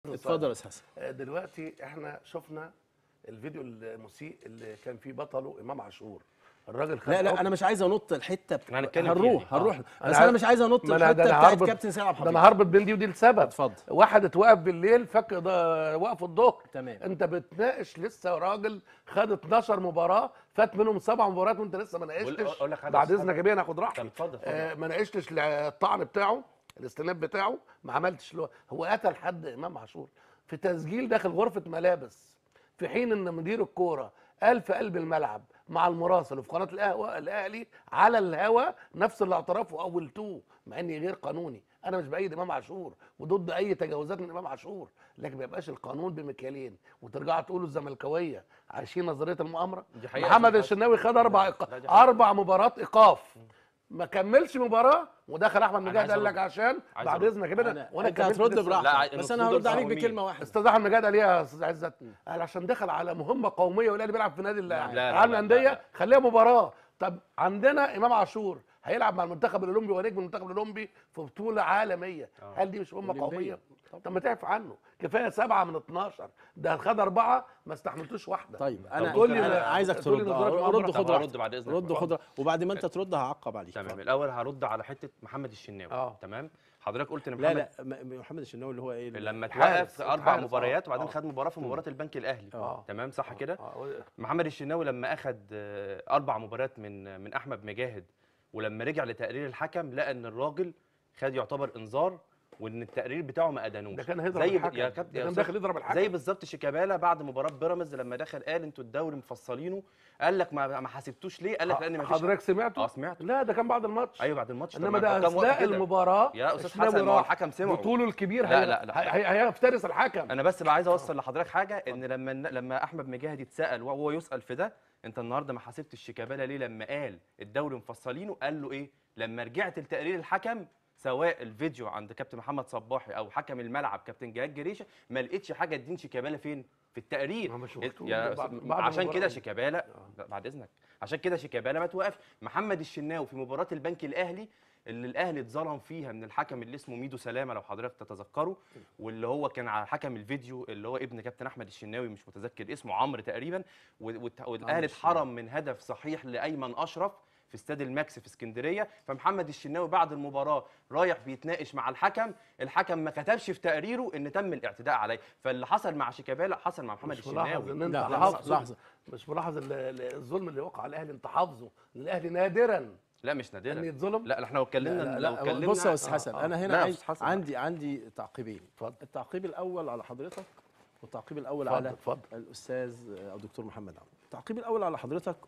اتفضل يا استاذ حسن آه، دلوقتي احنا شفنا الفيديو المسيء اللي كان فيه بطله امام عاشور الراجل خد لا لا حكم. انا مش عايز انط الحته ما هنتكلم فيها هنروح دي. هنروح آه. بس أنا انا عايز- مش عايز انط ما أنا- الحته ده أنا بتاعت هربط- كابتن سيد عبد ده انا الحفيظ هربط بين دي ودي لسبب اتفضل. واحد اتوقف بالليل فك ده وقف الظهر تمام. انت بتناقش لسه راجل خد 12 مباراه فات منهم سبع مباريات وانت لسه ما بقول- ناقشتش أقول لك حاجة بعد بس اذنك يا بيه ناخد طب راحتي اتفضل اتفضل. آه ما ناقشتش الطعن بتاعه الاستئناف بتاعه ما عملتش له هو قتل حد امام عاشور في تسجيل داخل غرفه ملابس في حين ان مدير الكوره قال في قلب الملعب مع المراسل وفي قناه القهوه الاهلي على الهوا نفس اللي اعترفه اول تو مع اني غير قانوني انا مش بايد امام عاشور وضد اي تجاوزات من امام عاشور لكن ما يبقاش القانون بمكيالين وترجعوا تقولوا الزملكاويه عايشين نظريه المؤامره دي حقيقة محمد يا أستاذ الشناوي خد اربع لا، إيقا... دي حقيقة. اربع مباريات ايقاف ما كملش مباراه ودخل احمد أنا مجاهد عايز قال أرد. لك عشان عايز بعد أرد. اذنك كده أنا وانا انت كملت هترد لسه. لا، براحتك المفروض بس انا هرد عليك القوميين. بكلمه واحده استاذ احمد مجاهد قال ايه يا استاذ عزت قال عشان دخل على مهمه قوميه والاهلي بيلعب في نادي لا، لا، العالم لا، الانديه لا. خليها مباراه طب عندنا امام عاشور هيلعب مع المنتخب الاولمبي ونجم المنتخب الاولمبي في بطوله عالميه هل دي مش مهمه أولمبية. قوميه طب ما تعرف عنه كفايه سبعه من 12 ده خد اربعه ما استحملتوش واحده طيب انا تقول لي انا لا. عايزك تقول لي ترد نظرية آه، مؤامرة. رد طب خد هرد راحتك. بعد إذنك. رد خد راحتك. وبعد ما انت ترد هعقب عليك تمام اتفضل. الاول هرد على حته محمد الشناوي آه. تمام حضرتك قلت ان لا محمد لا م- محمد الشناوي اللي هو ايه اللي- لما حارس، اتوقف اربع حارس، آه. مباريات وبعدين آه. خد مباراه في مباراه البنك الاهلي آه. تمام صح كده آه. محمد الشناوي لما اخد آه، اربع مباريات من من احمد مجاهد ولما رجع لتقرير الحكم لقى ان الراجل خد يعتبر انذار وان التقرير بتاعه ما ادانوش ده كان هيضرب زي ب- الحكم يا ده كابتن كان يا داخل أستاذ، يضرب الحكم زي بالظبط شيكابالا بعد مباراه بيراميدز لما دخل قال انتوا الدوري مفصلينه قال لك ما ما حسبتوش ليه قال لك لان ما فيش حضرتك سمعته؟ اه سمعت لا ده كان بعد الماتش ايوه بعد الماتش طب انما ما ده الحكام وقفوا اثناء كده. المباراه يا أستاذ الشناوي حسن، ما هو راح الحكم سمعه. بطوله الكبير لا، هي- لا، لا. هي- هي- هيفترس الحكم انا بس بقى عايز اوصل لحضرتك حاجه ان لما لما احمد مجاهد يتسال وهو يسال في ده انت النهارده ما حاسبتش شيكابالا ليه لما قال الدوري مفصلينه قال له ايه لما رجعت لتقرير الحكم سواء الفيديو عند كابتن محمد صباحي او حكم الملعب كابتن جهاد جريشه ما لقيتش حاجه تدين شيكابالا فين في التقرير ما ما شفتوش. يا بعد- أستاذ- بعد عشان المباراة. كده شيكابالا لا، بعد اذنك عشان كده شيكابالا ما توقف محمد الشناوي في مباراه البنك الاهلي اللي الاهلي اتظلم فيها من الحكم اللي اسمه ميدو سلامه لو حضرتك تتذكره واللي هو كان على حكم الفيديو اللي هو ابن كابتن احمد الشناوي مش متذكر اسمه عمرو تقريبا و- والت- والاهلي اتحرم من هدف صحيح لايمن اشرف في استاد الماكس في اسكندريه فمحمد الشناوي بعد المباراه رايح بيتناقش مع الحكم الحكم ما كتبش في تقريره ان تم الاعتداء عليه فاللي حصل مع شيكابالا حصل مع محمد مش ملاحظ الشناوي ان انت لا، لحظة، حافظه لحظة. مش ملاحظ ال- ال- الظلم اللي وقع على الاهلي انت حافظه ان الاهلي نادرا لا مش ان نادرا يتظلم لا احنا لو اتكلمنا لا, لو لا, اتكلمنا بص يا استاذ آه، حسن آه. انا هنا لا يا عايز أستاذ حسن. عندي عندي تعقيبين اتفضل. التعقيب الاول على حضرتك والتعقيب الاول اتفضل، على اتفضل. الاستاذ او دكتور محمد عمرو التعقيب الاول على حضرتك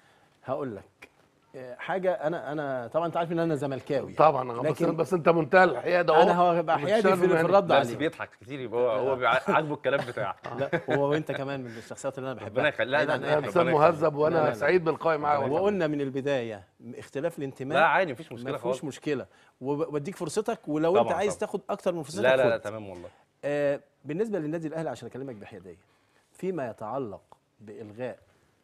هقول لك آه، حاجه انا انا طبعا انت عارف ان انا زملكاوي طبعا بس لكن بس انت منتهى الحياد اهو انا هبقى حيادي في, وبتشتغل في يعني. الرد بس عليه بيضحك كتير يبقى هو هو بيع- عاجبه الكلام بتاعك لا هو وانت كمان من الشخصيات اللي انا بحبها ربنا يخلي- لا، بعيد لا، عن لا، أي يا حاجة. انسان ربنا يخليك. مهذب لا، وانا لا. سعيد باللقاء معاه والله. وقلنا من البدايه اختلاف الانتماء لا عادي مفيش مشكله ما فيهوش خالص مشكله وبديك فرصتك ولو طبعاً، انت عايز طبعاً. تاخد اكتر من فرصتك لا لا لا خد. تمام والله آه بالنسبه للنادي الاهلي عشان اكلمك بحياديه فيما يتعلق بالغاء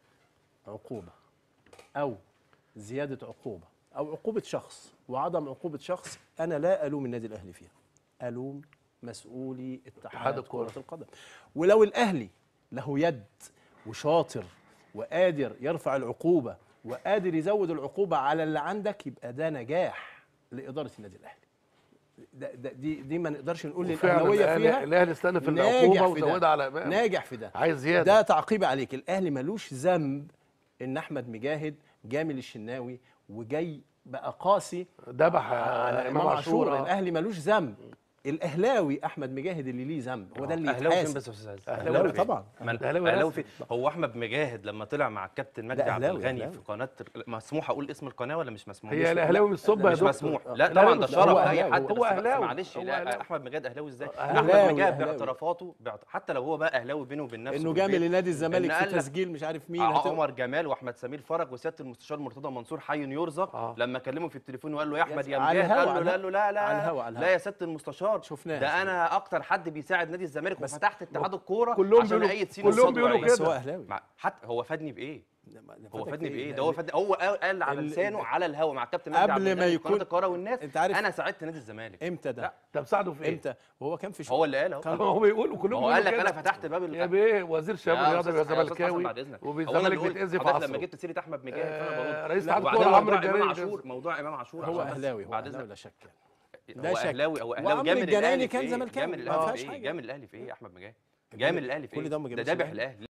عقوبه او زياده عقوبه او عقوبه شخص وعدم عقوبه شخص انا لا الوم النادي الاهلي فيها الوم مسؤولي اتحاد اتحاد الكرة. كره القدم ولو الاهلي له يد وشاطر وقادر يرفع العقوبه وقادر يزود العقوبه على اللي عندك يبقى ده نجاح لاداره النادي الاهلي ده ده دي دي ما نقدرش نقول وفعلا الاهلاويه الاهلي فيها الاهلي استنى في ناجح العقوبه في ده. وزودها على امام ناجح في ده عايز زياده ده تعقيب عليك الاهلي ملوش ذنب ان احمد مجاهد جامل الشناوي وجاي بقى قاسي ذبح على امام عاشور الاهلي ملوش ذنب الاهلاوي احمد مجاهد اللي ليه ذنب هو ده اللي اهلاوي فين يتحاسب بس يا استاذ عز؟ أهلاوي فين؟ طبعا. ما أنا- أهلاوي اهلاوي رسمي. فين؟ هو احمد مجاهد لما طلع مع الكابتن مجدي ده عبد أهلاوي، الغني أهلاوي. في قناه مسموح اقول اسم القناه ولا مش مسموح؟ هي مش- الاهلاوي مش صب يا مش دكتور مسموح آه. لا الأهلاوي طبعا ده مش- شرف هو لاي أهلاوي، حد هو بس- بس أهلاوي، معلش هو لا أهلاوي. احمد مجاهد اهلاوي ازاي؟ أهلاوي، احمد مجاهد أهلاوي. باعترافاته باعت- حتى لو هو بقى اهلاوي بينه وبين نفسه انه في البيت، جامل لنادي إن الزمالك قال في لك تسجيل مش عارف مين ع- هت- عمر جمال واحمد سمير فرج وسياده المستشار مرتضى منصور حي يرزق آه. لما كلمه في التليفون وقال له يا احمد يا على مجاهد الهوا، قال له على لا لا لا على الهوا، على لا الهوا. يا سياده المستشار شفناها. ده انا اكتر حد بيساعد نادي الزمالك بس وفتحت اتحاد الكوره كلهم عشان بيقولوا- اي سين كلهم قصاده بيقولوا وعين. كده. بس هو اهلاوي مع- حتى هو فادني بايه؟ هو فاتك فادني إيه؟ بايه ده ده هو فادني هو قال قال على ال- لسانه على الهوا مع الكابتن قبل مجدي عبد ما الغني في يكون- قناه القاهره والناس انت عارف انا ساعدت نادي الزمالك امتى ده؟ لا. طب ساعده في ايه؟ امتى؟ وهو كان في هو اللي قال اهو كان- هو بيقول وكلهم هو قال لك بيقولوا انا كده. فتحت باب يا ال- بيه وزير الشباب يا والرياضه أستاذ- بيبقى يا أستاذ حسن زملكاوي بعد اذنك وبالزمالك بيتاذي بيتاذي في حضرتك عصره لما جبت سيره احمد مجاهد آه، فانا برد رئيس لا، اتحاد وبعدين الكوره موضوع عمرو امام الجريري عاشور موضوع امام عاشور هو عشان بس اهلاوي هو بعد اهلاوي اذنك لا شك هو لا شك. اهلاوي هو اهلاوي وعمرو جامل الجنايني الاهلي كان في إيه؟ زملكاوي، جامل ما الاهلي فيهاش في إيه؟ حاجة. جامل الاهلي في ايه يا احمد مجاهد جامل الاهلي في كل ايه ده ما ده جابوش دابح الأهلي. الاهلي